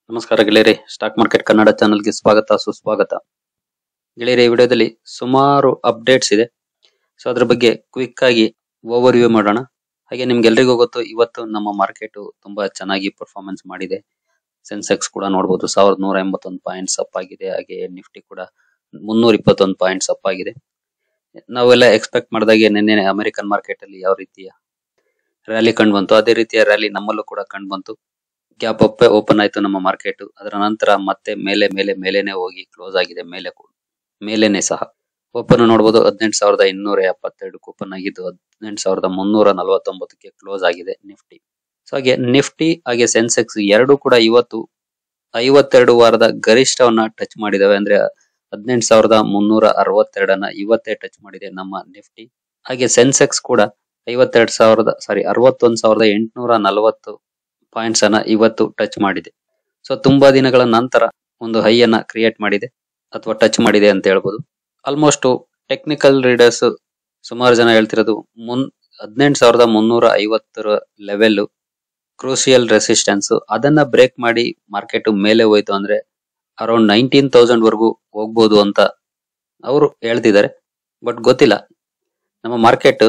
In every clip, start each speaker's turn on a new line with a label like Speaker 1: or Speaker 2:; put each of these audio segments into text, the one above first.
Speaker 1: ನಮಸ್ಕಾರ ಗೆಳೆಯರೆ stock market Kannada ಚಾನಲ್ಗೆ ಸ್ವಾಗತ ಸುಸ್ವಾಗತ ಗೆಳೆಯರೆ ಈ ವಿಡಿಯೋದಲ್ಲಿ ಸುಮಾರು ಅಪ್ಡೇಟ್ಸ್ ಇದೆ ಸೊ ಅದ್ರ ಬಗ್ಗೆ ಕ್ವಿಕ್ ಆಗಿ ಓವರ್ ವ್ಯೂ ಮಾಡೋಣ ಹಾಗೆ ನಿಮ್ಗೆಲ್ರಿಗೂ ಗೊತ್ತು ಇವತ್ತು ನಮ್ಮ ಮಾರ್ಕೆಟ್ ತುಂಬಾ ಚೆನ್ನಾಗಿ ಪರ್ಫಾರ್ಮೆನ್ಸ್ ಮಾಡಿದೆ ಸೆನ್ಸೆಕ್ಸ್ ಕೂಡ ನೋಡಬಹುದು ಸಾವಿರದ ನೂರ ಎಂಬತ್ತೊಂದು ಪಾಯಿಂಟ್ಸ್ ಅಪ್ ಆಗಿದೆ ಹಾಗೆ ನಿಫ್ಟಿ ಕೂಡ ಮುನ್ನೂರ ಇಪ್ಪತ್ತೊಂದು ಪಾಯಿಂಟ್ಸ್ ಅಪ್ ಆಗಿದೆ ನಾವೆಲ್ಲ ಎಕ್ಸ್ಪೆಕ್ಟ್ ಮಾಡಿದಾಗೆ ನಿನ್ನೆ ಅಮೆರಿಕನ್ ಮಾರ್ಕೆಟ್ ಅಲ್ಲಿ ಯಾವ ರೀತಿಯ ರ್ಯಾಲಿ ಕಂಡು ಬಂತು ಅದೇ ರೀತಿಯ ರ್ಯಾಲಿ ನಮ್ಮಲ್ಲೂ ಕೂಡ ಕಂಡು ಬಂತು ಗ್ಯಾಪ್ ಅಪ್ ಓಪನ್ ಆಯ್ತು ನಮ್ಮ ಮಾರ್ಕೆಟ್ ಅದರ ನಂತರ ಮತ್ತೆ ಮೇಲೆ ಮೇಲೆ ಮೇಲೆನೆ ಹೋಗಿ ಕ್ಲೋಸ್ ಆಗಿದೆ ಮೇಲೆ ಕೂ- ಮೇಲೆನೆ ಸಹ ಓಪನ್ ನೋಡಬಹುದು ಹದಿನೆಂಟು ಸಾವಿರದ ಇನ್ನೂರ ಎಪ್ಪತ್ತೆರಡು ಓಪನ್ ಆಗಿದ್ದು ಹದಿನೆಂಟು ಸಾವಿರದ ಮುನ್ನೂರ ನಲವತ್ತೊಂಬತ್ತಕ್ಕೆ ಕ್ಲೋಸ್ ಆಗಿದೆ ನಿಫ್ಟಿ ಸೊ ಹಾಗೆ ನಿಫ್ಟಿ ಹಾಗೆ ಸೆನ್ಸೆಕ್ಸ್ ಎರಡು ಕೂಡ ಇವತ್ತು ಐವತ್ತೆರಡು ವಾರದ ಗರಿಷ್ಠವನ್ನ ಟಚ್ ಮಾಡಿದಾವೆ ಅಂದ್ರೆ ಹದಿನೆಂಟು ಸಾವಿರದ ಮುನ್ನೂರ ಅರವತ್ತೆರಡನ್ನ ಇವತ್ತೇ ಟಚ್ ಮಾಡಿದೆ ನಮ್ಮ ನಿಫ್ಟಿ ಹಾಗೆ ಸೆನ್ಸೆಕ್ಸ್ ಕೂಡ ಐವತ್ತೆರಡು ಸಾವಿರದ ಸಾರಿ ಅರವತ್ತೊಂದು ಸಾವಿರದ ಎಂಟುನೂರ ನಲವತ್ತು ಪಾಯಿಂಟ್ಸ್ ಅನ್ನ ಇವತ್ತು ಟಚ್ ಮಾಡಿದೆ ಸೊ ತುಂಬಾ ದಿನಗಳ ನಂತರ ಒಂದು ಹೈ ಅನ್ನ ಕ್ರಿಯೇಟ್ ಮಾಡಿದೆ ಅಥವಾ ಟಚ್ ಮಾಡಿದೆ ಅಂತ ಹೇಳ್ಬೋದು ಆಲ್ಮೋಸ್ಟ್ ಟೆಕ್ನಿಕಲ್ ರೀಡರ್ಸ್ ಸುಮಾರು ಜನ ಹೇಳ್ತಿರೋದು ಮುನ್ ಹದಿನೆಂಟು ಸಾವಿರದ ಮುನ್ನೂರ ಐವತ್ತರ ಲೆವೆಲ್ ಕ್ರೂಸಿಯಲ್ ರೆಸಿಸ್ಟೆನ್ಸ್ ಅದನ್ನ ಬ್ರೇಕ್ ಮಾಡಿ ಮಾರ್ಕೆಟ್ ಮೇಲೆ ಹೋಯ್ತು ಅಂದ್ರೆ ಅರೌಂಡ್ ನೈನ್ಟೀನ್ ತೌಸಂಡ್ ವರ್ಗೂ ಹೋಗ್ಬೋದು ಅಂತ ಅವರು ಹೇಳ್ತಿದ್ದಾರೆ ಬಟ್ ಗೊತ್ತಿಲ್ಲ ನಮ್ಮ ಮಾರ್ಕೆಟ್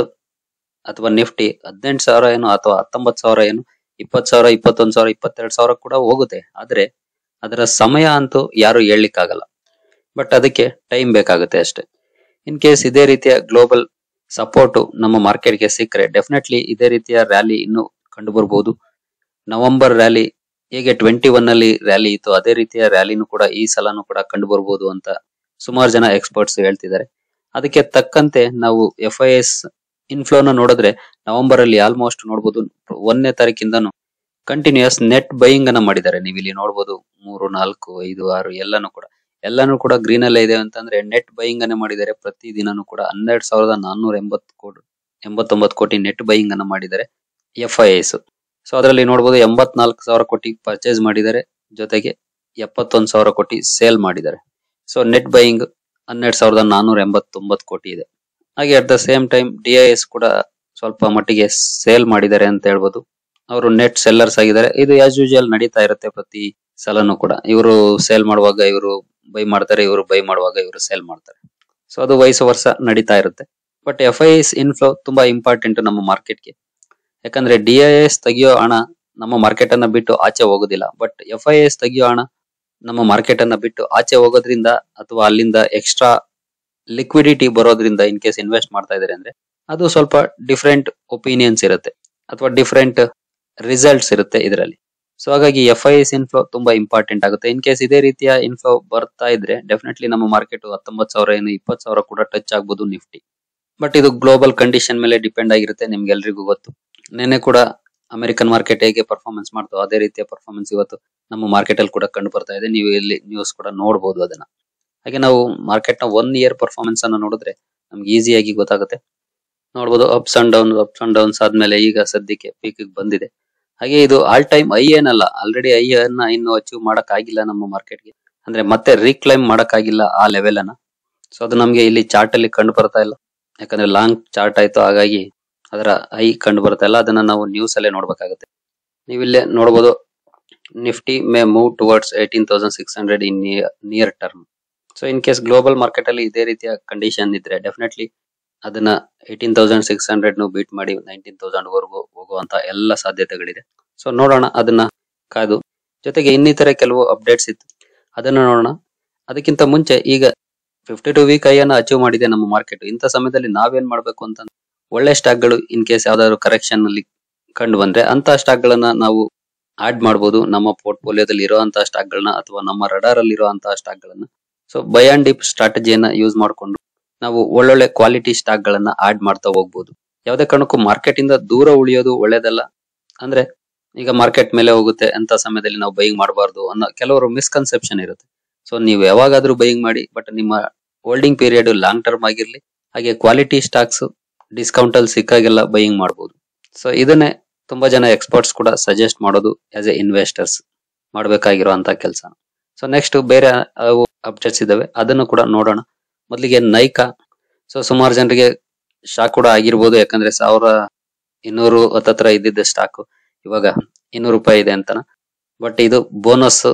Speaker 1: ಅಥವಾ ನಿಫ್ಟಿ ಹದಿನೆಂಟು ಸಾವಿರ ಏನು ಅಥವಾ ಹತ್ತೊಂಬತ್ತು ಸಾವಿರ ಏನು ಇಪ್ಪತ್ತು ಸಾವಿರ ಇಪ್ಪತ್ತೊಂದು ಸಾವಿರ ಇಪ್ಪತ್ತೆರಡು ಸಾವಿರ ಕೂಡ ಹೋಗುತ್ತೆ ಆದ್ರೆ ಅದರ ಸಮಯ ಅಂತೂ ಯಾರು ಹೇಳಲಿಕ್ಕಾಗಲ್ಲ ಬಟ್ ಅದಕ್ಕೆ ಟೈಮ್ ಬೇಕಾಗುತ್ತೆ ಅಷ್ಟೇ ಇನ್ ಕೇಸ್ ಇದೇ ರೀತಿಯ ಗ್ಲೋಬಲ್ ಸಪೋರ್ಟ್ ನಮ್ಮ ಮಾರ್ಕೆಟ್ಗೆ ಸಿಕ್ಕರೆ ಡೆಫಿನೆಟ್ಲಿ ಇದೇ ರೀತಿಯ ರ್ಯಾಲಿ ಇನ್ನು ಕಂಡು ಬರ್ಬೋದು ನವೆಂಬರ್ ರ್ಯಾಲಿ ಹೇಗೆ ಟ್ವೆಂಟಿ ಒನ್ ಅಲ್ಲಿ ರ್ಯಾಲಿ ಇತ್ತು ಅದೇ ರೀತಿಯ ರ್ಯಾಲಿನೂ ಕೂಡ ಈ ಸಲನೂ ಕೂಡ ಕಂಡು ಬರ್ಬೋದು ಅಂತ ಸುಮಾರು ಜನ ಎಕ್ಸ್ಪರ್ಟ್ಸ್ ಹೇಳ್ತಿದ್ದಾರೆ ಅದಕ್ಕೆ ತಕ್ಕಂತೆ ನಾವು ಎಫ್ ಐ ಎಸ್ ಇನ್ಫ್ಲೋನ ನೋಡಿದ್ರೆ ನವೆಂಬರ್ ಅಲ್ಲಿ ಆಲ್ಮೋಸ್ಟ್ ನೋಡಬಹುದು ಒಂದನೇ ತಾರೀಕಿಂದನು ಕಂಟಿನ್ಯೂಸ್ ನೆಟ್ ಬೈಯಿಂಗ್ ಅನ್ನ ಮಾಡಿದ್ದಾರೆ ನೀವು ಇಲ್ಲಿ ನೋಡಬಹುದು ಮೂರು ನಾಲ್ಕು ಐದು ಆರು ಎಲ್ಲಾನು ಕೂಡ ಎಲ್ಲಾನು ಕೂಡ ಗ್ರೀನ್ ಅಲ್ಲೇ ಇದೆ ಅಂತಂದ್ರೆ ನೆಟ್ ಬೈಯಿಂಗ್ ಅನ್ನ ಮಾಡಿದ್ದಾರೆ ಪ್ರತಿ ದಿನನೂ ಕೂಡ ಹನ್ನೆರಡು ಸಾವಿರದ ನಾನ್ನೂರ ಎಂಬತ್ತು ಕೋಟಿ ಎಂಬತ್ತೊಂಬತ್ತು ಕೋಟಿ ನೆಟ್ ಬೈಯಿಂಗ್ ಅನ್ನ ಮಾಡಿದ್ದಾರೆ ಎಫ್ ಐ ಎಸ್ ಸೊ ಅದರಲ್ಲಿ ನೋಡಬಹುದು ಎಂಬತ್ನಾಲ್ಕು ಸಾವಿರ ಕೋಟಿ ಪರ್ಚೇಸ್ ಮಾಡಿದ್ದಾರೆ ಜೊತೆಗೆ ಎಪ್ಪತ್ತೊಂದು ಸಾವಿರ ಕೋಟಿ ಸೇಲ್ ಮಾಡಿದ್ದಾರೆ ಸೊ ನೆಟ್ ಬೈಯಿಂಗ್ ಹನ್ನೆರಡು ಸಾವಿರದ ನಾನ್ನೂರ ಎಂಬತ್ತೊಂಬತ್ತು ಕೋಟಿ ಇದೆ ಹಾಗೆ at the same time D I S ಕೂಡ ಸ್ವಲ್ಪ ಮಟ್ಟಿಗೆ ಸೇಲ್ ಮಾಡಿದ್ದಾರೆ ಅಂತ ಹೇಳ್ಬೋದು ಅವರು ನೆಟ್ ಸೆಲ್ಲರ್ಸ್ ಆಗಿದ್ದಾರೆ ಇದು ಆಸ್ ಯೂಶುವಲ್ ನಡೀತಾ ಇರುತ್ತೆ ಪ್ರತಿ ಸಲನು ಕೂಡ ಇವರು ಸೇಲ್ ಮಾಡುವಾಗ ಇವರು ಬೈ ಮಾಡ್ತಾರೆ ಇವರು ಬೈ ಮಾಡುವಾಗ ಇವರು ಸೇಲ್ ಮಾಡ್ತಾರೆ ಸೊ ಅದು ವಯಸ್ಸು ವರ್ಷ ನಡೀತಾ ಇರುತ್ತೆ but F I S inflow ತುಂಬಾ ಇಂಪಾರ್ಟೆಂಟ್ ನಮ್ಮ ಮಾರ್ಕೆಟ್ಗೆ ಯಾಕಂದ್ರೆ ಡಿ ಐ ಎಸ್ ತೆಗಿಯೋ ಹಣ ನಮ್ಮ ಮಾರ್ಕೆಟ್ ಅನ್ನ ಬಿಟ್ಟು ಆಚೆ ಹೋಗೋದಿಲ್ಲ ಬಟ್ ಎಫ್ ಐ ಎಸ್ ತೆಗಿಯೋ ಹಣ ನಮ್ಮ ಮಾರ್ಕೆಟ್ ಅನ್ನ ಬಿಟ್ಟು ಆಚೆ ಹೋಗೋದ್ರಿಂದ ಅಥವಾ ಅಲ್ಲಿಂದ ಎಕ್ಸ್ಟ್ರಾ ಲಿಕ್ವಿಡಿಟಿ ಬರೋದ್ರಿಂದ ಇನ್ ಕೇಸ್ ಇನ್ವೆಸ್ಟ್ ಮಾಡ್ತಾ ಇದ್ದಾರೆ ಅಂದ್ರೆ ಅದು ಸ್ವಲ್ಪ ಡಿಫ್ರೆಂಟ್ ಒಪಿನಿಯನ್ಸ್ ಇರುತ್ತೆ ಅಥವಾ ಡಿಫ್ರೆಂಟ್ ರಿಸಲ್ಟ್ಸ್ ಇರುತ್ತೆ ಇದರಲ್ಲಿ ಸೊ ಹಾಗಾಗಿ ಎಫ್ ಐ ಎಸ್ ಇನ್ಫ್ಲೋ ತುಂಬಾ ಇಂಪಾರ್ಟೆಂಟ್ ಆಗುತ್ತೆ ಇನ್ ಕೇಸ್ ಇದೇ ರೀತಿಯ ಇನ್ಫ್ಲೋ ಬರ್ತಾ ಇದ್ರೆ ಡೆಫಿನೆಟ್ಲಿ ನಮ್ಮ ಮಾರ್ಕೆಟ್ ಹತ್ತೊಂಬತ್ತು ಸಾವಿರ ಏನು ಇಪ್ಪತ್ತು ಸಾವಿರ ಕೂಡ ಟಚ್ ಆಗ್ಬೋದು ನಿಫ್ಟಿ ಬಟ್ ಇದು ಗ್ಲೋಬಲ್ ಕಂಡೀಷನ್ ಮೇಲೆ ಡಿಪೆಂಡ್ ಆಗಿರುತ್ತೆ ನಿಮ್ಗೆಲ್ರಿಗೂ ಗೊತ್ತು ನಿನ್ನೆ ಕೂಡ ಅಮೆರಿಕನ್ ಮಾರ್ಕೆಟ್ ಹೇಗೆ ಪರ್ಫಾರ್ಮೆನ್ಸ್ ಮಾಡ್ತೋ ಅದೇ ರೀತಿಯ ಪರ್ಫಾರ್ಮೆನ್ಸ್ ಇವತ್ತು ನಮ್ಮ ಮಾರ್ಕೆಟ್ ಅಲ್ಲಿ ಕೂಡ ಕಂಡು ಬರ್ತಾ ಇದೆ ನೀವು ಇಲ್ಲಿ ನ್ಯೂಸ್ ಕೂಡ ನೋಡಬಹುದು ಅದನ್ನ ಹಾಗೆ ನಾವು ಮಾರ್ಕೆಟ್ ನ ಒನ್ ಇಯರ್ ಪರ್ಫಾರ್ಮೆನ್ಸ್ ಅನ್ನ ನೋಡಿದ್ರೆ ನಮ್ಗೆ ಈಸಿಯಾಗಿ ಗೊತ್ತಾಗುತ್ತೆ ನೋಡಬಹುದು ups and down ups and downs ಆದ್ಮೇಲೆ ಈಗ ಸದ್ಯಕ್ಕೆ ಪೀಕ್ ಬಂದಿದೆ ಹಾಗೆ ಇದು ಆಲ್ ಟೈಮ್ ಐ ಏನಲ್ಲ ಆಲ್ರೆಡಿ ಐ ಅನ್ನ ಇನ್ನು ಅಚೀವ್ ಮಾಡಕ್ ಆಗಿಲ್ಲ ನಮ್ಮ ಮಾರ್ಕೆಟ್ಗೆ ಅಂದ್ರೆ ಮತ್ತೆ ರೀಕ್ಲೈಮ್ ಮಾಡಕ್ ಆಗಿಲ್ಲ ಆ ಲೆವೆಲ್ ಅನ್ನ ಸೊ ಅದು ನಮ್ಗೆ ಇಲ್ಲಿ ಚಾರ್ಟ್ ಅಲ್ಲಿ ಕಂಡು ಬರ್ತಾ ಇಲ್ಲ ಯಾಕಂದ್ರೆ ಲಾಂಗ್ ಚಾರ್ಟ್ ಆಯ್ತು ಹಾಗಾಗಿ ಅದರ ಐ ಕಂಡು ಬರ್ತಾ ಇಲ್ಲ ಅದನ್ನ ನಾವು ನ್ಯೂಸ್ ಅಲ್ಲೇ ನೋಡ್ಬೇಕಾಗುತ್ತೆ ನೀವಿಲ್ಲೇ ನೋಡಬಹುದು Nifty may move towards eighteen thousand six hundred in near term so in case global market ಅಲ್ಲಿ ಇದೇ ರೀತಿಯ ಕಂಡೀಷನ್ ಇದ್ರೆ ಡೆಫಿನೆಟ್ಲಿ ಅದನ್ನ ಏಟೀನ್ ತೌಸಂಡ್ ಸಿಕ್ಸ್ ಹಂಡ್ರೆಡ್ ನು ಬೀಟ್ ಮಾಡಿ ನೈನ್ಟೀನ್ ತೌಸಂಡ್ ವರೆಗೂ ಹೋಗುವಂತ ಎಲ್ಲ ಸಾಧ್ಯತೆಗಳಿದೆ ಸೊ ನೋಡೋಣ ಅದನ್ನ ಕಾದು ಜೊತೆಗೆ ಇನ್ನಿತರ ಕೆಲವು ಅಪ್ಡೇಟ್ಸ್ ಇತ್ತು ಅದನ್ನ ನೋಡೋಣ ಅದಕ್ಕಿಂತ ಮುಂಚೆ ಈಗ ಫಿಫ್ಟಿ ಟು ವೀಕ್ ಅನ್ನ ಅಚೀವ್ ಮಾಡಿದೆ ನಮ್ಮ ಮಾರ್ಕೆಟ್ ಇಂಥ ಸಮಯದಲ್ಲಿ ನಾವೇನ್ ಮಾಡ್ಬೇಕು ಅಂತ ಒಳ್ಳೆ ಸ್ಟಾಕ್ ಗಳು ಇನ್ ಕೇಸ್ ಯಾವ್ದಾದ್ರು ಕರೆಕ್ಷನ್ ಅಲ್ಲಿ ಕಂಡು ಬಂದ್ರೆ ಅಂತ ಸ್ಟಾಕ್ ಗಳನ್ನ ನಾವು ಆಡ್ ಮಾಡಬಹುದು ನಮ್ಮ ಪೋರ್ಟ್ಫೋಲಿಯೋದಲ್ಲಿ ಇರುವಂತಹ ಸ್ಟಾಕ್ ಗಳನ್ನ ಅಥವಾ ನಮ್ಮ ರಡಾರ್ ಅಲ್ಲಿ ಇರುವಂತಹ ಸ್ಟಾಕ್ ಗಳನ್ನ ಸೊ ಬೈ ಅಂಡ್ ಡಿಪ್ ಸ್ಟ್ರಾಟಜಿಯನ್ನ ಯೂಸ್ ಮಾಡಿಕೊಂಡು ನಾವು ಒಳ್ಳೊಳ್ಳೆ ಕ್ವಾಲಿಟಿ ಸ್ಟಾಕ್ ಗಳನ್ನ ಆಡ್ ಮಾಡ್ತಾ ಹೋಗ್ಬೋದು ಯಾವುದೇ ಕಾರಣಕ್ಕೂ ಮಾರ್ಕೆಟ್ ಇಂದ ದೂರ ಉಳಿಯೋದು ಒಳ್ಳೇದಲ್ಲ ಅಂದ್ರೆ ಈಗ ಮಾರ್ಕೆಟ್ ಮೇಲೆ ಹೋಗುತ್ತೆ ಅಂತ ಸಮಯದಲ್ಲಿ ನಾವು ಬೈಯಿಂಗ್ ಮಾಡಬಾರ್ದು ಅನ್ನೋ ಕೆಲವರು ಮಿಸ್ಕನ್ಸೆಪ್ಷನ್ ಇರುತ್ತೆ ಸೊ ನೀವು ಯಾವಾಗಾದ್ರೂ ಬೈಯಿಂಗ್ ಮಾಡಿ ಬಟ್ ನಿಮ್ಮ ಹೋಲ್ಡಿಂಗ್ ಪೀರಿಯಡ್ ಲಾಂಗ್ ಟರ್ಮ್ ಆಗಿರ್ಲಿ ಹಾಗೆ ಕ್ವಾಲಿಟಿ ಸ್ಟಾಕ್ಸ್ ಡಿಸ್ಕೌಂಟ್ ಅಲ್ಲಿ ಸಿಕ್ಕಾಗೆಲ್ಲ ಬೈಯಿಂಗ್ ಮಾಡಬಹುದು ಸೊ ಇದನ್ನೇ ತುಂಬಾ ಜನ ಎಕ್ಸ್ಪರ್ಟ್ಸ್ ಕೂಡ ಸಜೆಸ್ಟ್ ಮಾಡೋದು ಆಸ್ ಎ ಇನ್ವೆಸ್ಟರ್ಸ್ ಮಾಡಬೇಕಾಗಿರುವಂತ ಕೆಲಸ ಸೊ ನೆಕ್ಸ್ಟ್ ಬೇರೆ ಅಪ್ಡೇಟ್ಸ್ ಇದಾವೆ ಅದನ್ನು ಕೂಡ ನೋಡೋಣ ಮೊದಲಿಗೆ ನೈಕಾ ಸೊ ಸುಮಾರು ಜನರಿಗೆ ಶಾಕ್ ಕೂಡ ಆಗಿರ್ಬೋದು ಯಾಕಂದ್ರೆ ಸಾವಿರ ಇನ್ನೂರು ಹತ್ತತ್ರ ಇದ್ದಿದ್ದ ಸ್ಟಾಕ್ ಇವಾಗ ಇನ್ನೂರು ರೂಪಾಯಿ ಇದೆ ಅಂತನ ಬಟ್ ಇದು ಬೋನಸ್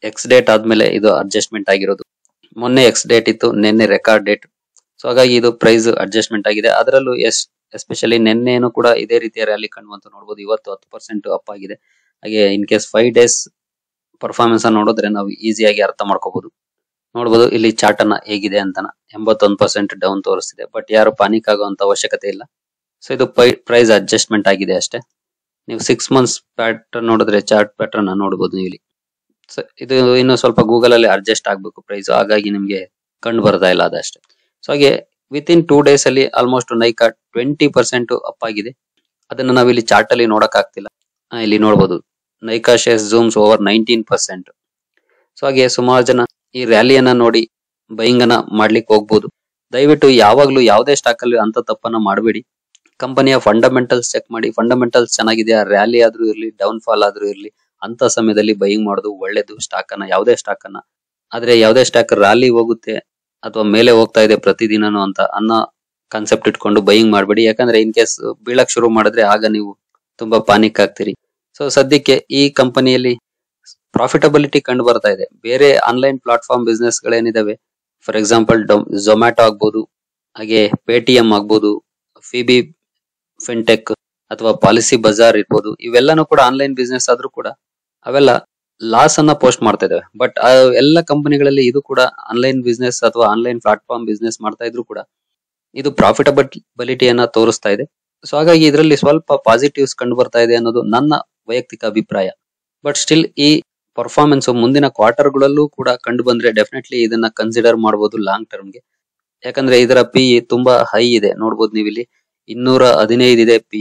Speaker 1: ಎಕ್ಸ್ ಡೇಟ್ ಆದ್ಮೇಲೆ ಇದು ಅಡ್ಜಸ್ಟ್ಮೆಂಟ್ ಆಗಿರೋದು ಮೊನ್ನೆ ಎಕ್ಸ್ ಡೇಟ್ ಇತ್ತು ನಿನ್ನೆ ರೆಕಾರ್ಡ್ ಡೇಟ್ ಸೊ ಹಾಗಾಗಿ ಇದು ಪ್ರೈಸ್ ಅಡ್ಜಸ್ಟ್ಮೆಂಟ್ ಆಗಿದೆ ಅದರಲ್ಲೂ ಎಸ್ ಎಸ್ಪೆಷಲಿ ನಿನ್ನೆನು ಕೂಡ ಇದೇ ರೀತಿಯ ರ್ಯಾಲಿ ಕಂಡು ನೋಡಬಹುದು ಇವತ್ತು ಹತ್ತು ಪರ್ಸೆಂಟ್ ಅಪ್ ಆಗಿದೆ ಹಾಗೆ in case five days performance ನೋಡಿದ್ರೆ ನಾವು ಈಸಿಯಾಗಿ ಅರ್ಥ ಮಾಡ್ಕೋಬಹುದು ನೋಡಬಹುದು ಇಲ್ಲಿ ಚಾರ್ಟ್ ಅನ್ನ ಹೇಗಿದೆ ಅಂತಾನ ಎಂಬತ್ತೊಂದು ಪರ್ಸೆಂಟ್ ಡೌನ್ ತೋರಿಸ್ತಿದೆ ಬಟ್ ಯಾರು ಪಾನಿಕ್ ಆಗುವಂತ ಅವಶ್ಯಕತೆ ಇಲ್ಲ ಸೊ ಇದು ಪ್ರೈಸ್ ಅಡ್ಜಸ್ಟ್ಮೆಂಟ್ ಆಗಿದೆ ಅಷ್ಟೇ ನೀವು ಸಿಕ್ಸ್ ಮಂತ್ಸ್ ಪ್ಯಾಟರ್ನ್ ನೋಡಿದ್ರೆ ಚಾರ್ಟ್ ಪ್ಯಾಟರ್ನ್ ನೋಡಬಹುದು ನೀವು ಇಲ್ಲಿ ಸೊ ಇದು ಇನ್ನು ಸ್ವಲ್ಪ ಗೂಗಲ್ ಅಲ್ಲಿ ಅಡ್ಜಸ್ಟ್ ಆಗ್ಬೇಕು ಪ್ರೈಸ್ ಹಾಗಾಗಿ ನಿಮ್ಗೆ ಕಂಡು ಬರ್ತಾ ಇಲ್ಲ ಅದಷ್ಟೇ ಸೊ ಹಾಗೆ ವಿತ್ ಇನ್ ಟೂ ಡೇಸ್ ಅಲ್ಲಿ almost Nykaa twenty percent up ಆಗಿದೆ ಅದನ್ನ ನಾವು ಇಲ್ಲಿ ಚಾರ್ಟ್ ಅಲ್ಲಿ ನೋಡಕ್ ಆಗ್ತಿಲ್ಲ ಆ, ಇಲ್ಲಿ ನೋಡಬಹುದು Nykaa shares zooms over nineteen percent so ಹಾಗೆ ಸುಮಾರು ಜನ ಈ ರ್ಯಾಲಿಯನ್ನ ನೋಡಿ ಬೈಯಿಂಗ್ ಅನ್ನ ಮಾಡ್ಲಿಕ್ಕೆ ಹೋಗ್ಬೋದು ದಯವಿಟ್ಟು ಯಾವಾಗ್ಲೂ ಯಾವುದೇ ಸ್ಟಾಕ್ ಅಲ್ಲಿ ಅಂತ ತಪ್ಪನ್ನ ಮಾಡಬೇಡಿ ಕಂಪನಿಯ ಫಂಡಮೆಂಟಲ್ಸ್ ಚೆಕ್ ಮಾಡಿ ಫಂಡಮೆಂಟಲ್ಸ್ ಚೆನ್ನಾಗಿದೆ ರ್ಯಾಲಿ ಆದ್ರೂ ಇರ್ಲಿ ಡೌನ್ ಫಾಲ್ ಆದ್ರೂ ಇರ್ಲಿ ಅಂತ ಸಮಯದಲ್ಲಿ ಬೈಯಿಂಗ್ ಮಾಡೋದು ಒಳ್ಳೇದು ಸ್ಟಾಕ್ ಅನ್ನ ಯಾವುದೇ ಸ್ಟಾಕ್ ಅನ್ನ ಆದ್ರೆ ಯಾವುದೇ ಸ್ಟಾಕ್ ರ್ಯಾಲಿ ಹೋಗುತ್ತೆ ಅಥವಾ ಮೇಲೆ ಹೋಗ್ತಾ ಇದೆ ಪ್ರತಿದಿನನೂ ಅಂತ ಅನ್ನೋ ಕಾನ್ಸೆಪ್ಟ್ ಇಟ್ಕೊಂಡು ಬೈಯಿಂಗ್ ಮಾಡಬೇಡಿ ಯಾಕಂದ್ರೆ ಇನ್ ಕೇಸ್ ಬೀಳಕ್ ಶುರು ಮಾಡಿದ್ರೆ ಆಗ ನೀವು ತುಂಬಾ ಪಾನಿಕ್ ಆಗ್ತೀರಿ ಸೊ ಸದ್ಯಕ್ಕೆ ಈ ಕಂಪನಿಯಲ್ಲಿ ಪ್ರಾಫಿಟಬಿಲಿಟಿ ಕಂಡು ಬರ್ತಾ ಇದೆ ಬೇರೆ ಆನ್ಲೈನ್ ಪ್ಲಾಟ್ಫಾರ್ಮ್ ಬಿಸ್ನೆಸ್ ಗಳೇನಿದಾವೆ ಫಾರ್ ಎಕ್ಸಾಂಪಲ್ ಝೊಮ್ಯಾಟೊ ಆಗ್ಬೋದು ಹಾಗೆ ಪೇಟಿಎಂ ಆಗ್ಬೋದು ಫಿಬಿ ಫಿನ್ಟೆಕ್ ಅಥವಾ ಪಾಲಿಸಿ ಬಜಾರ್ ಇರ್ಬೋದು ಇವೆಲ್ಲನೂ ಕೂಡ ಆನ್ಲೈನ್ ಬಿಸ್ನೆಸ್ ಆದ್ರೂ ಕೂಡ ಅವೆಲ್ಲ ಲಾಸ್ ಅನ್ನ ಪೋಸ್ಟ್ ಮಾಡ್ತಾ ಇದಾವೆ ಬಟ್ ಎಲ್ಲ ಕಂಪನಿಗಳಲ್ಲಿ ಇದು ಕೂಡ ಆನ್ಲೈನ್ ಬಿಸ್ನೆಸ್ ಅಥವಾ ಆನ್ಲೈನ್ ಪ್ಲಾಟ್ಫಾರ್ಮ್ ಬಿಸ್ನೆಸ್ ಮಾಡ್ತಾ ಇದ್ರು ಕೂಡ ಇದು ಪ್ರಾಫಿಟಬಿಲಿಟಿಯನ್ನ ತೋರಿಸ್ತಾ ಇದೆ ಸೊ ಹಾಗಾಗಿ ಇದರಲ್ಲಿ ಸ್ವಲ್ಪ ಪಾಸಿಟಿವ್ಸ್ ಕಂಡು ಬರ್ತಾ ಇದೆ ಅನ್ನೋದು ನನ್ನ ವೈಯಕ್ತಿಕ ಅಭಿಪ್ರಾಯ ಬಟ್ ಸ್ಟಿಲ್ ಈ ಪರ್ಫಾರ್ಮೆನ್ಸ್ ಮುಂದಿನ ಕ್ವಾರ್ಟರ್ ಗಳಲ್ಲೂ ಕೂಡ ಕಂಡು ಬಂದ್ರೆ ಡೆಫಿನೆಟ್ಲಿ ಇದನ್ನ ಕನ್ಸಿಡರ್ ಮಾಡಬಹುದು ಲಾಂಗ್ ಟರ್ಮ್ಗೆ ಯಾಕಂದ್ರೆ ಇದರ ಪಿ ತುಂಬಾ ಹೈ ಇದೆ ನೋಡ್ಬೋದು ನೀವು ಇಲ್ಲಿ ಇನ್ನೂರ ಹದಿನೈದು ಇದೆ ಪಿ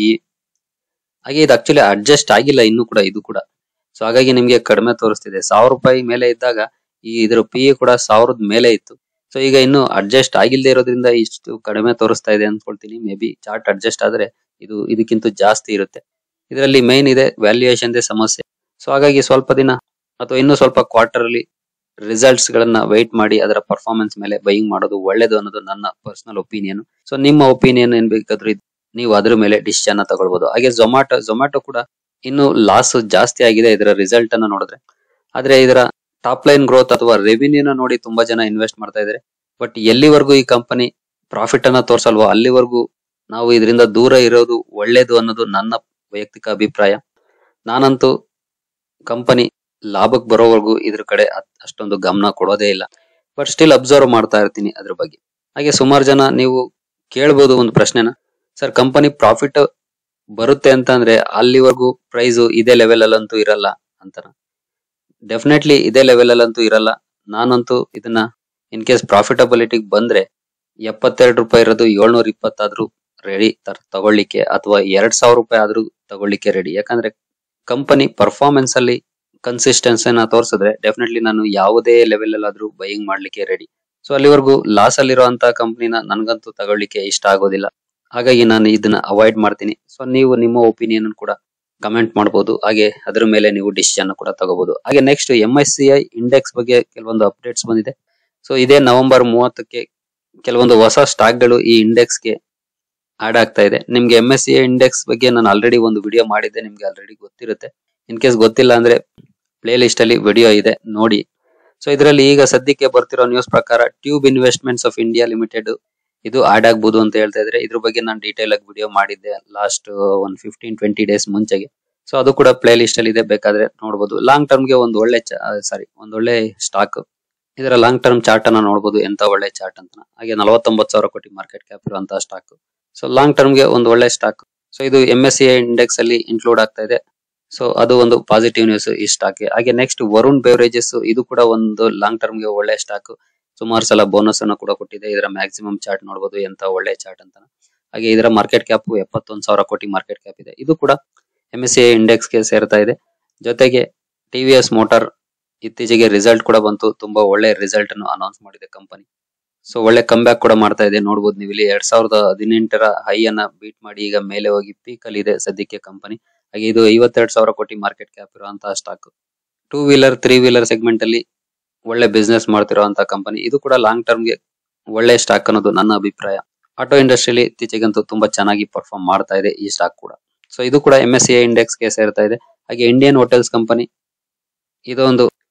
Speaker 1: ಹಾಗೆ ಇದು ಆಕ್ಚುಲಿ ಅಡ್ಜಸ್ಟ್ ಆಗಿಲ್ಲ ಇನ್ನು ಕೂಡ ಇದು ಕೂಡ ಸೊ ಹಾಗಾಗಿ ನಿಮ್ಗೆ ಕಡಿಮೆ ತೋರಿಸ್ತಿದೆ ಸಾವಿರ ರೂಪಾಯಿ ಮೇಲೆ ಇದ್ದಾಗ ಈ ಇದ್ರ ಪಿ ಕೂಡ ಸಾವಿರದ ಮೇಲೆ ಇತ್ತು ಸೊ ಈಗ ಇನ್ನು ಅಡ್ಜಸ್ಟ್ ಆಗಿಲ್ಲದೆ ಇರೋದ್ರಿಂದ ಇಷ್ಟು ಕಡಿಮೆ ತೋರಿಸ್ತಾ ಇದೆ ಅನ್ಕೊಳ್ತೀನಿ ಮೇ ಬಿ ಚಾರ್ಟ್ ಅಡ್ಜಸ್ಟ್ ಆದ್ರೆ ಇದು ಇದಕ್ಕಿಂತ ಜಾಸ್ತಿ ಇರುತ್ತೆ ಇದರಲ್ಲಿ ಮೈನ್ ಇದೆ ವ್ಯಾಲ್ಯೂಯೇಷನ್ ಸಮಸ್ಯೆ ಸೊ ಹಾಗಾಗಿ ಸ್ವಲ್ಪ ದಿನ ಅಥವಾ ಇನ್ನೂ ಸ್ವಲ್ಪ ಕ್ವಾರ್ಟರ್ ಅಲ್ಲಿ ರಿಸಲ್ಟ್ಸ್ ಗಳನ್ನ ವೈಟ್ ಮಾಡಿ ಅದರ ಪರ್ಫಾರ್ಮೆನ್ಸ್ ಮೇಲೆ ಬೈಯಿಂಗ್ ಮಾಡೋದು ಒಳ್ಳೇದು ಅನ್ನೋದು ನನ್ನ ಪರ್ಸನಲ್ ಒಪಿನಿಯನ್ ಸೊ ನಿಮ್ಮ ಒಪಿನಿಯನ್ ಏನ್ ಬೇಕಾದ್ರೂ ಇದ್- ನೀವು ಅದ್ರ ಮೇಲೆ ಡಿಸಿಷನ್ ತಗೊಳ್ಬಹುದು ಹಾಗೆ ಝೊಮ್ಯಾಟೊ ಝೊಮ್ಯಾಟೊ ಕೂಡ ಇನ್ನು ಲಾಸ್ ಜಾಸ್ತಿ ಆಗಿದೆ ಇದರ ರಿಸಲ್ಟ್ ಅನ್ನ ನೋಡಿದ್ರೆ ಆದ್ರೆ ಇದರ ಟಾಪ್ ಲೈನ್ ಗ್ರೋತ್ ಅಥವಾ ರೆವಿನ್ಯೂನ ನೋಡಿ ತುಂಬಾ ಜನ ಇನ್ವೆಸ್ಟ್ ಮಾಡ್ತಾ ಇದ್ದಾರೆ ಬಟ್ ಎಲ್ಲಿವರೆಗೂ ಈ ಕಂಪನಿ ಪ್ರಾಫಿಟ್ ಅನ್ನ ತೋರ್ಸಲ್ವೋ ಅಲ್ಲಿವರೆಗೂ ನಾವು ಇದರಿಂದ ದೂರ ಇರೋದು ಒಳ್ಳೇದು ಅನ್ನೋದು ನನ್ನ ವೈಯಕ್ತಿಕ ಅಭಿಪ್ರಾಯ ನಾನಂತೂ ಕಂಪನಿ ಲಾಭಕ್ಕೆ ಬರೋವರೆಗೂ ಇದ್ರ ಕಡೆ ಅತ್- ಅಷ್ಟೊಂದು ಗಮನ ಕೊಡೋದೇ ಇಲ್ಲ ಬಟ್ ಸ್ಟಿಲ್ ಅಬ್ಸರ್ವ್ ಮಾಡ್ತಾ ಇರ್ತೀನಿ ಅದ್ರ ಬಗ್ಗೆ ಹಾಗೆ ಸುಮಾರು ಜನ ನೀವು ಕೇಳ್ಬೋದು ಒಂದು ಪ್ರಶ್ನೆನ ಸರ್ ಕಂಪನಿ ಪ್ರಾಫಿಟ್ ಬರುತ್ತೆ ಅಂತ ಅಂದ್ರೆ ಅಲ್ಲಿವರೆಗೂ ಪ್ರೈಸ್ ಇದೇ ಲೆವೆಲ್ ಅಲ್ಲಂತೂ ಇರಲ್ಲ ಅಂತಾನ ಡೆಫಿನೆಟ್ಲಿ ಇದೇ ಲೆವೆಲ್ ಅಲ್ಲಂತೂ ಇರಲ್ಲ ನಾನಂತೂ ಇದನ್ನ ಇನ್ ಕೇಸ್ ಪ್ರಾಫಿಟಬಿಲಿಟಿಗೆ ಬಂದ್ರೆ ಎಪ್ಪತ್ತೆರಡು ರೂಪಾಯಿ ಇರೋದು ಏಳ್ನೂರ ಇಪ್ಪತ್ತಾದ್ರೂ ರೆಡಿ ತಗೊಳ್ಳಿಕ್ಕೆ ಅಥವಾ ಎರಡ್ ಸಾವಿರ ರೂಪಾಯಿ ಆದ್ರೂ ತಗೊಳ್ಳಿಕ್ಕೆ ರೆಡಿ ಯಾಕಂದ್ರೆ ಕಂಪನಿ ಪರ್ಫಾರ್ಮೆನ್ಸ್ ಅಲ್ಲಿ ಕನ್ಸಿಸ್ಟೆನ್ಸಿನ ತೋರಿಸಿದ್ರೆ ಡೆಫಿನೆಟ್ಲಿ ನಾನು ಯಾವುದೇ ಲೆವೆಲ್ ಅಲ್ಲಾದ್ರೂ ಬೈಯಿಂಗ್ ಮಾಡ್ಲಿಕ್ಕೆ ರೆಡಿ ಸೊ ಅಲ್ಲಿವರೆಗೂ ಲಾಸ್ ಅಲ್ಲಿರುವಂತ ಕಂಪನಿನ ನನ್ಗಂತೂ ತಗೊಳ್ಳಿಕ್ಕೆ ಇಷ್ಟ ಆಗೋದಿಲ್ಲ ಹಾಗಾಗಿ ನಾನು ಇದನ್ನ ಅವಾಯ್ಡ್ ಮಾಡ್ತೀನಿ ಸೊ ನೀವು ನಿಮ್ಮ ಒಪಿನಿಯನ್ ಕೂಡ ಕಮೆಂಟ್ ಮಾಡಬಹುದು ಹಾಗೆ ಅದ್ರ ಮೇಲೆ ನೀವು ಡಿಸಿಷನ್ ಕೂಡ ತಗೋಬಹುದು ಹಾಗೆ next M S C I index ಬಗ್ಗೆ ಕೆಲವೊಂದು ಅಪ್ಡೇಟ್ಸ್ ಬಂದಿದೆ ಸೊ ಇದೇ ನವೆಂಬರ್ ಮೂವತ್ತಕ್ಕೆ ಕೆಲವೊಂದು ಹೊಸ ಸ್ಟಾಕ್ ಗಳು ಈ ಇಂಡೆಕ್ಸ್ ಗೆ ಆಡ್ ಆಗ್ತಾ ಇದೆ ನಿಮ್ಗೆ M S C I index ಬಗ್ಗೆ ನಾನು ಆಲ್ರೆಡಿ ಒಂದು ವಿಡಿಯೋ ಮಾಡಿದ್ದೆ ನಿಮ್ಗೆ ಆಲ್ರೆಡಿ ಗೊತ್ತಿರುತ್ತೆ ಇನ್ ಕೇಸ್ ಗೊತ್ತಿಲ್ಲ ಅಂದ್ರೆ ಪ್ಲೇ ಲಿಸ್ಟ್ ಅಲ್ಲಿ ವಿಡಿಯೋ ಇದೆ ನೋಡಿ ಸೊ ಇದರಲ್ಲಿ ಈಗ ಸದ್ಯಕ್ಕೆ ಬರ್ತಿರೋ ನ್ಯೂಸ್ ಪ್ರಕಾರ Tube Investments of India Limited ಇದು ಆಡ್ ಆಗ್ಬೋದು ಅಂತ ಹೇಳ್ತಾ ಇದ್ರೆ ಇದ್ರ ಬಗ್ಗೆ ನಾನು ಡೀಟೇಲ್ ಆಗಿ ವಿಡಿಯೋ ಮಾಡಿದ್ದೆ ಲಾಸ್ಟ್ ಒಂದ್ ಫಿಫ್ಟೀನ್ ಟ್ವೆಂಟಿ ಡೇಸ್ ಮುಂಚೆಗೆ ಸೊ ಅದು ಕೂಡ ಪ್ಲೇ ಲಿಸ್ಟ್ ಅಲ್ಲಿ ಇದೆ ಬೇಕಾದ್ರೆ ನೋಡಬಹುದು ಲಾಂಗ್ ಟರ್ಮ್ ಗೆ ಒಂದು ಒಳ್ಳೆ ಸಾರಿ ಒಂದ್ ಒಳ್ಳೆ ಸ್ಟಾಕ್ ಇದರ ಲಾಂಗ್ ಟರ್ಮ್ ಚಾರ್ಟ್ ಅನ್ನ ನೋಡಬಹುದು ಎಂತ ಒಳ್ಳೆ ಚಾರ್ಟ್ ಅಂತ ಹಾಗೆ ನಲವತ್ತೊಂಬತ್ತು ಸಾವಿರ ಕೋಟಿ ಮಾರ್ಕೆಟ್ ಕ್ಯಾಪ್ ಇರುವಂತಹ ಸ್ಟಾಕ್ ಸೊ ಲಾಂಗ್ ಟರ್ಮ್ ಗೆ ಒಂದು ಒಳ್ಳೆ ಸ್ಟಾಕ್ ಸೊ ಇದು ಎಂ ಎಸ್ ಸಿ ಇಂಡೆಕ್ಸ್ ಅಲ್ಲಿ ಇನ್ಕ್ಲೂಡ್ ಆಗ್ತಾ ಇದೆ ಸೊ ಅದು ಒಂದು ಪಾಸಿಟಿವ್ ನ್ಯೂಸ್ ಈ ಸ್ಟಾಕ್ ಹಾಗೆ ನೆಕ್ಸ್ಟ್ ವರುಣ್ ಬೇವರೇಜಸ್ ಇದು ಕೂಡ ಒಂದು ಲಾಂಗ್ ಟರ್ಮ್ ಗೆ ಒಳ್ಳೆ ಸ್ಟಾಕ್ ಸುಮಾರು ಸಲ ಬೋನಸ್ ಅನ್ನು ಕೂಡ ಕೊಟ್ಟಿದೆ ಇದರ ಮ್ಯಾಕ್ಸಿಮಮ್ ಚಾರ್ಟ್ ನೋಡಬಹುದು ಎಂತ ಒಳ್ಳೆ ಚಾರ್ಟ್ ಅಂತ ಹಾಗೆ ಇದರ ಮಾರ್ಕೆಟ್ ಕ್ಯಾಪ್ ಎಪ್ಪತ್ತೊಂದು ಸಾವಿರ ಕೋಟಿ ಮಾರ್ಕೆಟ್ ಕ್ಯಾಪ್ ಇದೆ ಇದು ಕೂಡ ಎಂ ಎಸ್ ಸಿ ಇಂಡೆಕ್ಸ್ ಗೆ ಸೇರ್ತಾ ಇದೆ ಜೊತೆಗೆ ಟಿವಿಎಸ್ ಮೋಟಾರ್ ಇತ್ತೀಚೆಗೆ ರಿಸಲ್ಟ್ ಕೂಡ ಬಂತು ತುಂಬಾ ಒಳ್ಳೆ ರಿಸಲ್ಟ್ ಅನ್ನು ಅನೌನ್ಸ್ ಮಾಡಿದೆ ಕಂಪನಿ ಸೊ ಒಳ್ಳೆ ಬ್ಯಾಕ್ ಕೂಡ ಮಾಡ್ತಾ ಇದೆ ನೋಡಬಹುದು ನೀವು ಇಲ್ಲಿ ಎರಡ್ ಸಾವಿರದ ಹದಿನೆಂಟರ ಹೈ ಅನ್ನ ಬೀಟ್ ಮಾಡಿ ಈಗ ಮೇಲೆ ಹೋಗಿ ಪೀಕ್ ಅಲ್ಲಿ ಇದೆ ಸದ್ಯಕ್ಕೆ ಕಂಪನಿ ಹಾಗೆ ಇದು ಐವತ್ತೆರಡು ಸಾವಿರ ಕೋಟಿ ಮಾರ್ಕೆಟ್ ಕ್ಯಾಪ್ ಇರುವಂತಹ stock two wheeler three wheeler segment ಅಲ್ಲಿ ಒಳ್ಳೆ ಬಿಸ್ನೆಸ್ ಮಾಡ್ತಿರುವಂತ ಕಂಪನಿ ಇದು ಕೂಡ ಲಾಂಗ್ ಟರ್ಮ್ ಗೆ ಒಳ್ಳೆ ಸ್ಟಾಕ್ ಅನ್ನೋದು ನನ್ನ ಅಭಿಪ್ರಾಯ ಆಟೋ ಇಂಡಸ್ಟ್ರಿಯಲ್ಲಿ ಇತ್ತೀಚೆಗಂತೂ ತುಂಬಾ ಚೆನ್ನಾಗಿ ಪರ್ಫಾರ್ಮ್ ಮಾಡ್ತಾ ಇದೆ ಈ ಸ್ಟಾಕ್ ಕೂಡ ಸೊ ಇದು ಕೂಡ ಎಂ ಎಸ್ ಸಿ ಇಂಡೆಕ್ಸ್ ಗೆ ಸೇರ್ತಾ ಇದೆ ಹಾಗೆ ಇಂಡಿಯನ್ ಹೋಟೆಲ್ಸ್ ಕಂಪನಿ ಇದೊಂದು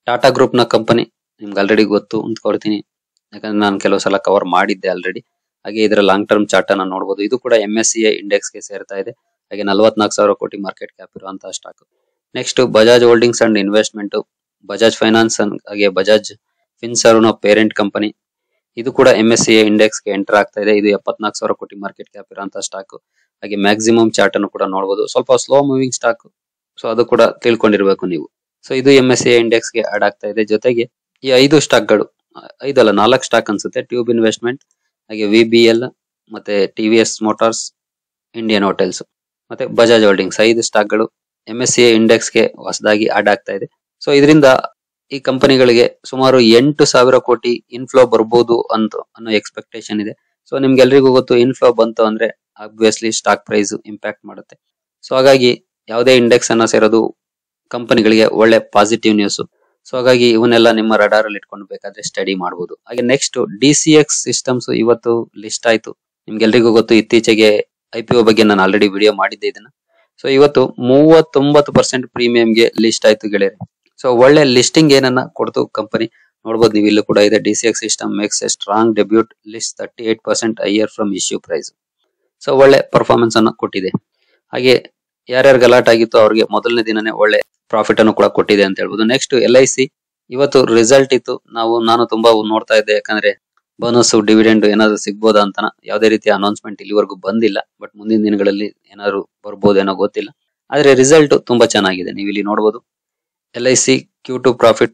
Speaker 1: ಟಾಟಾ ಗ್ರೂಪ್ ನ ಕಂಪನಿ ನಿಮ್ಗೆ ಆಲ್ರೆಡಿ ಗೊತ್ತು ಅಂದ್ಕೊಳ್ತೀನಿ ಯಾಕಂದ್ರೆ ನಾನು ಕೆಲವು ಸಲ ಕವರ್ ಮಾಡಿದ್ದೆ ಆಲ್ರೆಡಿ ಹಾಗೆ ಇದರ ಲಾಂಗ್ ಟರ್ಮ್ ಚಾರ್ಟ್ ಅನ್ನ ನೋಡಬಹುದು ಇದು ಕೂಡ ಎಂ ಎಸ್ ಸಿ ಇಂಡೆಕ್ಸ್ ಗೆ ಸೇರ್ತಾ ಇದೆ ಹಾಗೆ ನಲವತ್ನಾಲ್ಕು ಸಾವಿರ ಕೋಟಿ ಮಾರ್ಕೆಟ್ ಕ್ಯಾಪ್ ಇರುವಂತಹ stock next Bajaj holdings and investment Bajaj finance ಹಾಗೆ ಬಜಾಜ್ ಫಿನ್ಸರ್ವ್ ಪೇರೆಂಟ್ ಕಂಪನಿ ಇದು ಕೂಡ ಎಂ ಎಸ್ ಸಿ ಇಂಡೆಕ್ಸ್ ಗೆ ಎಂಟರ್ ಆಗ್ತಾ ಇದೆ ಇದು ಎಪ್ಪತ್ನಾಲ್ಕು ಸಾವಿರ ಕೋಟಿ ಮಾರ್ಕೆಟ್ ಕ್ಯಾಪ್ ಇರುವಂತಹ ಸ್ಟಾಕ್ ಹಾಗೆ ಮ್ಯಾಕ್ಸಿಮಮ್ ಚಾರ್ಟ್ ಅನ್ನು ಕೂಡ ನೋಡಬಹುದು ಸ್ವಲ್ಪ ಸ್ಲೋ ಮೂವಿಂಗ್ ಸ್ಟಾಕ್ ಸೊ ಅದು ಕೂಡ ತಿಳ್ಕೊಂಡಿರ್ಬೇಕು ನೀವು ಸೊ ಇದು ಎಂ ಎಸ್ ಸಿ ಇಂಡೆಕ್ಸ್ ಗೆ ಆಡ್ ಆಗ್ತಾ ಇದೆ ಜೊತೆಗೆ ಈ ಐದು ಸ್ಟಾಕ್ ಗಳು ಐದಲ್ಲ ನಾಲ್ಕು ಸ್ಟಾಕ್ ಅನ್ಸುತ್ತೆ ಟ್ಯೂಬ್ ಇನ್ವೆಸ್ಟ್ಮೆಂಟ್ ಹಾಗೆ ವಿ ಬಿ ಎಲ್ ಮತ್ತೆ T V S motors Indian hotels ಮತ್ತೆ ಬಜಾಜ್ ಹೋಲ್ಡಿಂಗ್ಸ್ ಐದು ಸ್ಟಾಕ್ ಗಳು ಎಂ ಎಸ್ ಸಿ ಇಂಡೆಕ್ಸ್ ಗೆ ಹೊಸದಾಗಿ ಆಡ್ ಆಗ್ತಾ ಇದೆ ಸೊ ಇದರಿಂದ ಈ ಕಂಪನಿಗಳಿಗೆ ಸುಮಾರು ಎಂಟು ಸಾವಿರ ಕೋಟಿ ಇನ್ಫ್ಲೋ ಬರ್ಬೋದು ಅಂತ ಅನ್ನೋ ಎಕ್ಸ್ಪೆಕ್ಟೇಷನ್ ಇದೆ ಸೊ ನಿಮ್ಗೆಲ್ರಿಗೂ ಗೊತ್ತು ಇನ್ಫ್ಲೋ ಬಂತು ಅಂದ್ರೆ ಆಬ್ವಿಯಸ್ಲಿ ಸ್ಟಾಕ್ ಪ್ರೈಸ್ ಇಂಪ್ಯಾಕ್ಟ್ ಮಾಡುತ್ತೆ ಸೊ ಹಾಗಾಗಿ ಯಾವುದೇ ಇಂಡೆಕ್ಸ್ ಅನ್ನ ಸೇರೋದು ಕಂಪನಿಗಳಿಗೆ ಒಳ್ಳೆ ಪಾಸಿಟಿವ್ ನ್ಯೂಸ್ ಸೊ ಹಾಗಾಗಿ ಇವನ್ನೆಲ್ಲ ನಿಮ್ಮ ರಡಾರ್ ಅಲ್ಲಿ ಇಟ್ಕೊಂಡು ಬೇಕಾದ್ರೆ ಸ್ಟಡಿ ಮಾಡಬಹುದು ಹಾಗೆ next D C X systems ಇವತ್ತು ಲಿಸ್ಟ್ ಆಯ್ತು ನಿಮ್ಗೆಲ್ರಿಗೂ ಗೊತ್ತು ಇತ್ತೀಚೆಗೆ ಐ ಪಿ ಒ ಬಗ್ಗೆ ನಾನು ಆಲ್ರೆಡಿ ವಿಡಿಯೋ ಮಾಡಿದ್ದೆ ಇದನ್ನ ಸೊ ಇವತ್ತು ಮೂವತ್ತೊಂಬತ್ತು ಪರ್ಸೆಂಟ್ ಪ್ರೀಮಿಯಂಗೆ ಲಿಸ್ಟ್ ಆಯ್ತು ಗೆಳೆಯರೆ ಸೊ ಒಳ್ಳೆ ಲಿಸ್ಟಿಂಗ್ ಏನನ್ನ ಕೊಡ್ತು ಕಂಪನಿ ನೋಡಬಹುದು ನೀವು ಇಲ್ಲೂ ಕೂಡ ಇದೆ D C X system makes a strong debut list thirty eight percent higher from issue price so ಒಳ್ಳೆ ಪರ್ಫಾರ್ಮೆನ್ಸ್ ಅನ್ನು ಕೊಟ್ಟಿದೆ ಹಾಗೆ ಯಾರ್ಯಾರು ಗಲಾಟ್ ಆಗಿತ್ತು ಅವ್ರಿಗೆ ಮೊದಲನೇ ದಿನನೇ ಒಳ್ಳೆ ಪ್ರಾಫಿಟ್ ಅನ್ನು ಕೂಡ ಕೊಟ್ಟಿದೆ ಅಂತ ಹೇಳ್ಬೋದು ನೆಕ್ಸ್ಟ್ ಎಲ್ ಐ ಸಿ ಇವತ್ತು ರಿಸಲ್ಟ್ ಇತ್ತು ನಾವು ನಾನು ತುಂಬಾ ನೋಡ್ತಾ ಇದ್ದೆ ಯಾಕಂದ್ರೆ ಬೋನಸ್ ಡಿವಿಡೆಂಡ್ ಏನಾದ್ರು ಸಿಗ್ಬೋದಾ ಅಂತ ಯಾವುದೇ ರೀತಿಯ ಅನೌನ್ಸ್ಮೆಂಟ್ ಇಲ್ಲಿವರೆಗೂ ಬಂದಿಲ್ಲ ಬಟ್ ಮುಂದಿನ ದಿನಗಳಲ್ಲಿ ಏನಾದ್ರು ಬರ್ಬೋದೇನೋ ಗೊತ್ತಿಲ್ಲ ಆದ್ರೆ ರಿಸಲ್ಟ್ ತುಂಬಾ ಚೆನ್ನಾಗಿದೆ ನೀವು ಇಲ್ಲಿ ನೋಡಬಹುದು L I C Q two profit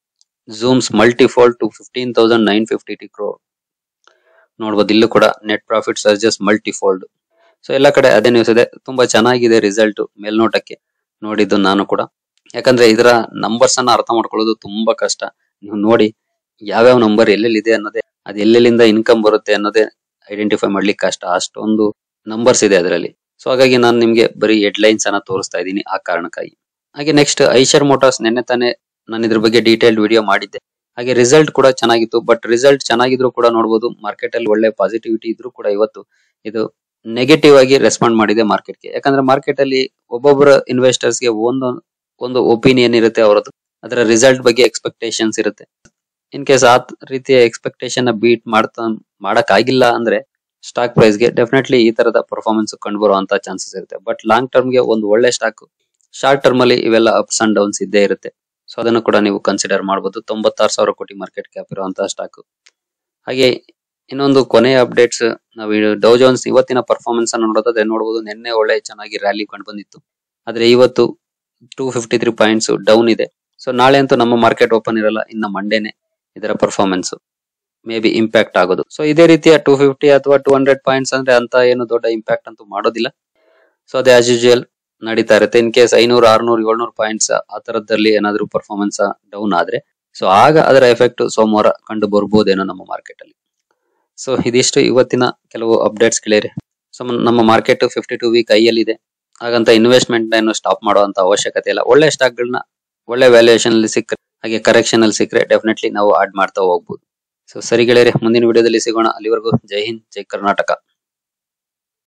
Speaker 1: zooms multifold to fifteen thousand nine fifty ಟಿ ಕ್ರೋ ನೋಡ್ಬೋದು ಇಲ್ಲೂ ಕೂಡ net profit surges multifold so ಎಲ್ಲ ಕಡೆ ಅದೇ ನ್ಯೂಸ್ ಇದೆ ತುಂಬಾ ಚೆನ್ನಾಗಿದೆ ರಿಸಲ್ಟ್ ಮೇಲ್ನೋಟಕ್ಕೆ ನೋಡಿದ್ದು ನಾನು ಕೂಡ ಯಾಕಂದ್ರೆ ಇದರ ನಂಬರ್ಸ್ ಅನ್ನ ಅರ್ಥ ಮಾಡ್ಕೊಳ್ಳೋದು ತುಂಬಾ ಕಷ್ಟ ನೀವು ನೋಡಿ ಯಾವ್ಯಾವ ನಂಬರ್ ಎಲ್ಲೆಲ್ಲಿದೆ ಅನ್ನೋದೇ ಅದು ಎಲ್ಲೆಲ್ಲಿಂದ ಇನ್ಕಮ್ ಬರುತ್ತೆ ಅನ್ನೋದೇ ಐಡೆಂಟಿಫೈ ಮಾಡ್ಲಿಕ್ಕೆ ಕಷ್ಟ ಅಷ್ಟೊಂದು ನಂಬರ್ಸ್ ಇದೆ ಅದರಲ್ಲಿ ಸೊ ಹಾಗಾಗಿ ನಾನು ನಿಮ್ಗೆ ಬರೀ ಹೆಡ್ಲೈನ್ಸ್ ಅನ್ನ ತೋರಿಸ್ತಾ ಇದ್ದೀನಿ ಆ ಕಾರಣಕ್ಕಾಗಿ ಹಾಗೆ ನೆಕ್ಸ್ಟ್ ಐಶರ್ ಮೋಟಾರ್ಸ್ ನೆನ್ನೆ ತಾನೇ ನಾನು ಇದ್ರ ಬಗ್ಗೆ ಡೀಟೇಲ್ಡ್ ವಿಡಿಯೋ ಮಾಡಿದ್ದೆ ಹಾಗೆ ರಿಸಲ್ಟ್ ಕೂಡ ಚೆನ್ನಾಗಿತ್ತು ಬಟ್ ರಿಸಲ್ಟ್ ಚೆನ್ನಾಗಿದ್ರು ಕೂಡ ನೋಡಬಹುದು ಮಾರ್ಕೆಟ್ ಅಲ್ಲಿ ಒಳ್ಳೆ ಪಾಸಿಟಿವಿಟಿ ಇದ್ರು ಕೂಡ ಇವತ್ತು ಇದು ನೆಗೆಟಿವ್ ಆಗಿ ರೆಸ್ಪಾಂಡ್ ಮಾಡಿದೆ ಮಾರ್ಕೆಟ್ಗೆ ಯಾಕಂದ್ರೆ ಮಾರ್ಕೆಟ್ ಅಲ್ಲಿ ಒಬ್ಬೊಬ್ಬರ ಇನ್ವೆಸ್ಟರ್ಸ್ ಗೆ ಒಂದು ಒಂದು ಒಪಿನಿಯನ್ ಇರುತ್ತೆ ಅವರದ್ದು ಅದರ ರಿಸಲ್ಟ್ ಬಗ್ಗೆ ಎಕ್ಸ್ಪೆಕ್ಟೇಷನ್ಸ್ ಇರುತ್ತೆ ಇನ್ ಕೇಸ್ ಆ ರೀತಿಯ ಎಕ್ಸ್ಪೆಕ್ಟೇಷನ್ ಬೀಟ್ ಮಾಡ್ತಾ ಮಾಡಕ್ ಆಗಿಲ್ಲ ಅಂದ್ರೆ ಸ್ಟಾಕ್ ಪ್ರೈಸ್ ಗೆ ಡೆಫಿನೆಟ್ಲಿ ಈ ತರದ ಪರ್ಫಾರ್ಮೆನ್ಸ್ ಕಂಡು ಬರುವಂತ ಚಾನ್ಸಸ್ ಇರುತ್ತೆ ಬಟ್ ಲಾಂಗ್ ಟರ್ಮ್ ಗೆ ಒಂದು ಒಳ್ಳೆ ಸ್ಟಾಕ್ ಶಾರ್ಟ್ ಟರ್ಮ್ ಅಲ್ಲಿ ಇವೆಲ್ಲ ಅಪ್ಸ್ ಅಂಡ್ ಡೌನ್ಸ್ ಇದ್ದೇ ಇರುತ್ತೆ ಸೊ ಅದನ್ನು ಕೂಡ ನೀವು ಕನ್ಸಿಡರ್ ಮಾಡಬಹುದು ತೊಂಬತ್ತಾರು ಸಾವಿರ ಕೋಟಿ ಮಾರ್ಕೆಟ್ ಕ್ಯಾಪ್ ಇರುವಂತಹ ಸ್ಟಾಕ್ ಹಾಗೆ ಇನ್ನೊಂದು ಕೊನೆಯ ಅಪ್ಡೇಟ್ಸ್ ನಾವು ಡೌ ಜೋನ್ಸ್ ಇವತ್ತಿನ ಪರ್ಫಾರ್ಮೆನ್ಸ್ ಅನ್ನು ನೋಡೋದಾದ್ರೆ ನೋಡಬಹುದು ನಿನ್ನೆ ಒಳ್ಳೆ ಚೆನ್ನಾಗಿ ರ್ಯಾಲಿ ಕಂಡು ಬಂದಿತ್ತು ಆದ್ರೆ ಇವತ್ತು two fifty three points down ಇದೆ ಸೊ ನಾಳೆ ಅಂತೂ ನಮ್ಮ ಮಾರ್ಕೆಟ್ ಓಪನ್ ಇರಲ್ಲ ಇನ್ನು ಮಂಡೇನೆ ಇದರ ಪರ್ಫಾರ್ಮೆನ್ಸ್ ಮೇ ಬಿ ಇಂಪ್ಯಾಕ್ಟ್ ಆಗೋದು ಸೊ ಇದೇ ರೀತಿಯ ಟೂ ಫಿಫ್ಟಿ ಅಥವಾ ಟೂ ಹಂಡ್ರೆಡ್ ಪಾಯಿಂಟ್ಸ್ ಅಂದ್ರೆ ಅಂತ ಏನು ದೊಡ್ಡ ಇಂಪ್ಯಾಕ್ಟ್ ಅಂತೂ ಮಾಡೋದಿಲ್ಲ ಸೊ ಅದೇ ಆಸ್ ಯೂಶುವಲ್ ನಡೀತಾ ಇರುತ್ತೆ ಇನ್ ಕೇಸ್ ಐನೂರು ಆರ್ನೂರು ಏಳ್ನೂರು ಪಾಯಿಂಟ್ಸ್ ಆ ತರದಲ್ಲಿ ಏನಾದ್ರು ಪರ್ಫಾರ್ಮೆನ್ಸ್ ಡೌನ್ ಆದ್ರೆ ಸೊ ಆಗ ಅದರ ಎಫೆಕ್ಟ್ ಸೋಮವಾರ ಕಂಡು ಬರ್ಬೋದೇನೋ ನಮ್ಮ ಮಾರ್ಕೆಟ್ ಅಲ್ಲಿ ಸೊ ಇದಿಷ್ಟು ಇವತ್ತಿನ ಕೆಲವು ಅಪ್ಡೇಟ್ಸ್ ಗೆಳೆಯರೆ ಸೊ ನಮ್ಮ ಮಾರ್ಕೆಟ್ ಫಿಫ್ಟಿ ಟು ವೀಕ್ ಐಯಲ್ಲಿ ಇದೆ ಹಾಗಂತ ಇನ್ವೆಸ್ಟ್ಮೆಂಟ್ ಏನು ಸ್ಟಾಪ್ ಮಾಡುವಂತ ಅವಶ್ಯಕತೆ ಇಲ್ಲ ಒಳ್ಳೆ ಸ್ಟಾಕ್ ಗಳನ್ನ ಒಳ್ಳೆ ವ್ಯಾಲ್ಯೂಯೇಷನ್ ಅಲ್ಲಿ ಸಿಕ್ಕರೆ ಹಾಗೆ ಕರೆಕ್ಷನ್ ಅಲ್ಲಿ ಸಿಕ್ಕರೆ ಡೆಫಿನೆಟ್ಲಿ ನಾವು ಆಡ್ ಮಾಡ್ತಾ ಹೋಗ್ಬೋದು ಸೊ ಸರಿ ಗೆಳೆಯರೆ ಮುಂದಿನ ವಿಡಿಯೋದಲ್ಲಿ ಸಿಗೋಣ ಅಲ್ಲಿವರೆಗೂ ಜೈ ಹಿಂದ್ ಜೈ ಕರ್ನಾಟಕ